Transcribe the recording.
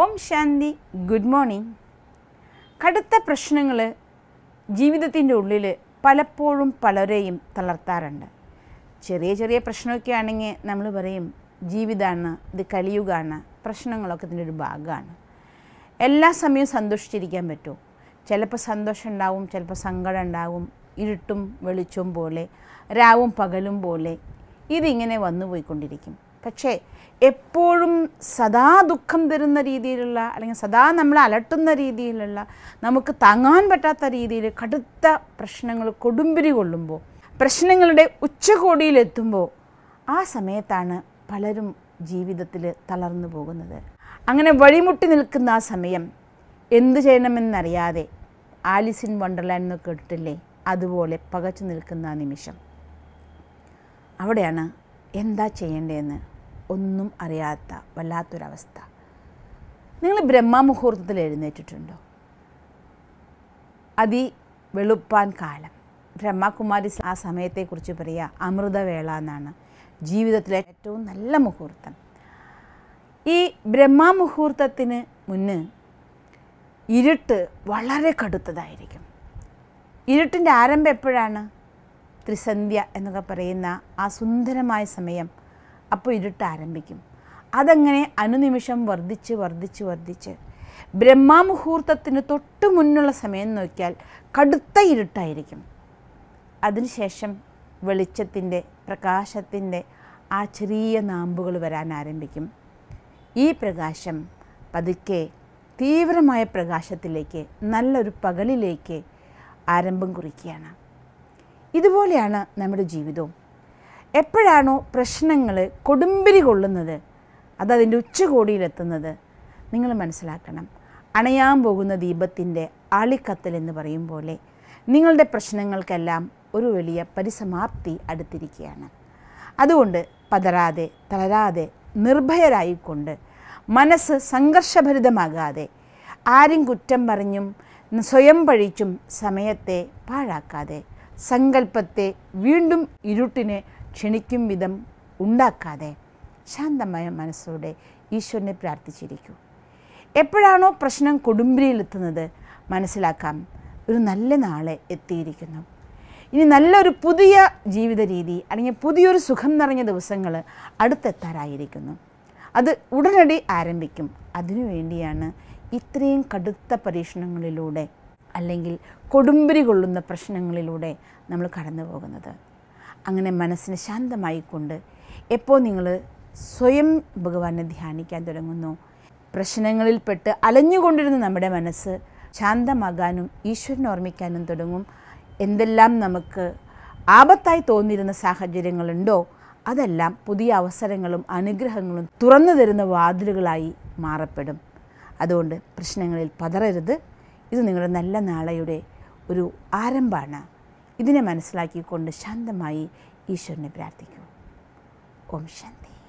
ഓം ശാന്തി good morning കടുത്ത പ്രശ്നങ്ങൾ ജീവിതത്തിൻ്റെ ഉള്ളിൽ പലപ്പോഴും പലരെയും തളർത്താറുണ്ട് ചെറിയ ചെറിയ പ്രശ്നമൊക്കെ ആണെങ്കിൽ നമ്മൾ പറയും ജീവിതമാണ് ഇത് കലിയുഗമാണ് പ്രശ്നങ്ങളൊക്കെ ഇതിൻ്റെ ഒരു ഭാഗമാണ് എല്ലാ സമയവും സന്തോഷിച്ചിരിക്കാൻ പറ്റുമോ ചിലപ്പോൾ സന്തോഷം ഉണ്ടാവും ചിലപ്പോൾ സങ്കടം ഉണ്ടാവും ഇരുട്ടും വെളിച്ചവും പോലെ രാവും പകലും പോലെ ഇതിങ്ങനെ വന്നു പോയിക്കൊണ്ടിരിക്കും പക്ഷേ എപ്പോഴും സദാ ദുഃഖം തരുന്ന രീതിയിലുള്ള അല്ലെങ്കിൽ സദാ നമ്മളെ അലട്ടുന്ന രീതിയിലുള്ള നമുക്ക് താങ്ങാൻ പറ്റാത്ത രീതിയിൽ കടുത്ത പ്രശ്നങ്ങൾ കൊടുമ്പിരി കൊള്ളുമ്പോൾ പ്രശ്നങ്ങളുടെ ഉച്ചകോടിയിലെത്തുമ്പോൾ ആ സമയത്താണ് പലരും ജീവിതത്തിൽ തളർന്നു പോകുന്നത് അങ്ങനെ വഴിമുട്ടി നിൽക്കുന്ന ആ സമയം എന്തു ചെയ്യണമെന്നറിയാതെ ആലിസ് ഇൻ വണ്ടർലാൻഡ് എന്ന് കേട്ടിട്ടില്ലേ അതുപോലെ പകച്ചു നിൽക്കുന്ന ആ നിമിഷം അവിടെയാണ് എന്താ ചെയ്യേണ്ടതെന്ന് ഒന്നും അറിയാത്ത വല്ലാത്തൊരവസ്ഥ നിങ്ങൾ ബ്രഹ്മമുഹൂർത്തത്തിൽ എഴുന്നേറ്റിട്ടുണ്ടോ അതി വെളുപ്പാൻ കാലം ബ്രഹ്മകുമാരി ആ സമയത്തെക്കുറിച്ച് പറയുക അമൃതവേള എന്നാണ് ജീവിതത്തിലെ ഏറ്റവും നല്ല മുഹൂർത്തം ഈ ബ്രഹ്മമുഹൂർത്തത്തിന് മുന്ന് ഇരുട്ട് വളരെ കടുത്തതായിരിക്കും ഇരുട്ടിൻ്റെ ആരംഭം എപ്പോഴാണ് ത്രിസന്ധ്യ എന്നൊക്കെ പറയുന്ന ആ സുന്ദരമായ സമയം അപ്പോൾ ഇരുട്ട് ആരംഭിക്കും അതങ്ങനെ അനുനിമിഷം വർദ്ധിച്ച് വർദ്ധിച്ച് വർദ്ധിച്ച് ബ്രഹ്മമുഹൂർത്തത്തിന് തൊട്ട് മുന്നുള്ള സമയം നോക്കിയാൽ കടുത്ത ഇരുട്ടായിരിക്കും അതിനുശേഷം വെളിച്ചത്തിൻ്റെ പ്രകാശത്തിൻ്റെ ആ ചെറിയ നാമ്പുകൾ വരാൻ ആരംഭിക്കും ഈ പ്രകാശം പതുക്കെ തീവ്രമായ പ്രകാശത്തിലേക്ക് നല്ലൊരു പകലിലേക്ക് ആരംഭം കുറിക്കുകയാണ് ഇതുപോലെയാണ് നമ്മുടെ ജീവിതവും എപ്പോഴാണോ പ്രശ്നങ്ങൾ കൊടുമ്പിരി കൊള്ളുന്നത് അതതിൻ്റെ ഉച്ചകോടിയിലെത്തുന്നത് നിങ്ങൾ മനസ്സിലാക്കണം അണയാൻ പോകുന്ന ദീപത്തിൻ്റെ ആളിക്കത്തൽ എന്ന് പറയും പോലെ നിങ്ങളുടെ പ്രശ്നങ്ങൾക്കെല്ലാം ഒരു വലിയ പരിസമാപ്തി അടുത്തിരിക്കുകയാണ് അതുകൊണ്ട് പതറാതെ തളരാതെ നിർഭയരായിക്കൊണ്ട് മനസ്സ് സംഘർഷഭരിതമാകാതെ ആരും കുറ്റം പറഞ്ഞും സ്വയം പഴിച്ചും സമയത്തെ പാഴാക്കാതെ സങ്കല്പത്തെ വീണ്ടും ഇരുട്ടിനെ ക്ഷണിക്കും വിധം ഉണ്ടാക്കാതെ ശാന്തമായ മനസ്സോടെ ഈശ്വരനെ പ്രാർത്ഥിച്ചിരിക്കൂ എപ്പോഴാണോ പ്രശ്നം കൊടുമ്പിരിയിലെത്തുന്നത് മനസ്സിലാക്കാം ഒരു നല്ല നാളെ എത്തിയിരിക്കുന്നു ഇനി നല്ലൊരു പുതിയ ജീവിത രീതി അല്ലെങ്കിൽ പുതിയൊരു സുഖം നിറഞ്ഞ ദിവസങ്ങൾ അടുത്തെത്താറായിരിക്കുന്നു അത് ഉടനടി ആരംഭിക്കും അതിനുവേണ്ടിയാണ് ഇത്രയും കടുത്ത പരീക്ഷണങ്ങളിലൂടെ അല്ലെങ്കിൽ കൊടുമ്പിരി കൊള്ളുന്ന പ്രശ്നങ്ങളിലൂടെ നമ്മൾ കടന്നു പോകുന്നത് അങ്ങനെ മനസ്സിന് ശാന്തമായിക്കൊണ്ട് എപ്പോൾ നിങ്ങൾ സ്വയം ഭഗവാനെ ധ്യാനിക്കാൻ തുടങ്ങുന്നു പ്രശ്നങ്ങളിൽപ്പെട്ട് അലഞ്ഞുകൊണ്ടിരുന്ന നമ്മുടെ മനസ്സ് ശാന്തമാകാനും ഈശ്വരനെ ഓർമ്മിക്കാനും തുടങ്ങും എന്തെല്ലാം നമുക്ക് ആപത്തായി തോന്നിയിരുന്ന സാഹചര്യങ്ങളുണ്ടോ അതെല്ലാം പുതിയ അവസരങ്ങളും അനുഗ്രഹങ്ങളും തുറന്നു തരുന്ന വാതിലുകളായി മാറപ്പെടും അതുകൊണ്ട് പ്രശ്നങ്ങളിൽ പതറരുത് ഇത് നിങ്ങളുടെ നല്ല നാളെയുടെ ഒരു ആരംഭമാണ് ഇതിനെ മനസ്സിലാക്കിക്കൊണ്ട് ശാന്തമായി ഈശ്വരനെ പ്രാർത്ഥിക്കൂ ഓം ശാന്തി